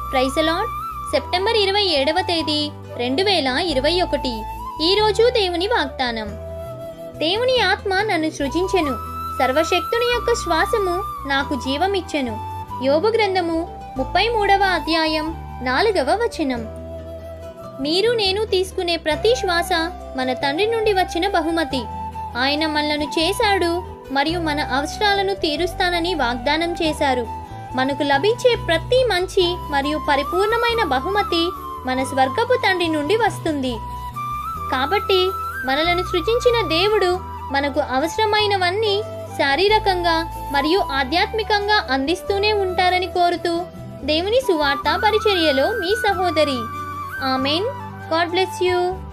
ప్రైసలాడ్ September ఇరవై ఏడవ తేదీ రెండు వేల ఇరవై ఒకటి ఈరోజు దేవుని వాగ్దానం దేవుని ఆత్మ నన్ను సృజించెను సర్వశక్తుని యొక్క శ్వాసము నాకు జీవమిచ్చెను యోబు గ్రంథము ముప్పై మూడవ అధ్యాయం నాలుగవ వచనం మీరు నేను తీసుకునే ప్రతి శ్వాస మన తండ్రి నుండి వచ్చిన బహుమతి ఆయన మనలను చేశాడు మరియు మన అవసరాలను తీరుస్తానని వాగ్దానం చేశారు మనకు లభించే ప్రతి మంచి మరియు పరిపూర్ణమైన బహుమతి మన స్వర్గపు తండ్రి నుండి వస్తుంది కాబట్టి మనలను సృజించిన దేవుడు మనకు అవసరమైనవన్నీ శారీరకంగా మరియు ఆధ్యాత్మికంగా అందిస్తూనే ఉంటారని కోరుతూ దేవుని సువార్త పరిచర్యలో మీ సహోదరి ఆమెన్ గాడ్ బ్లెస్ యూ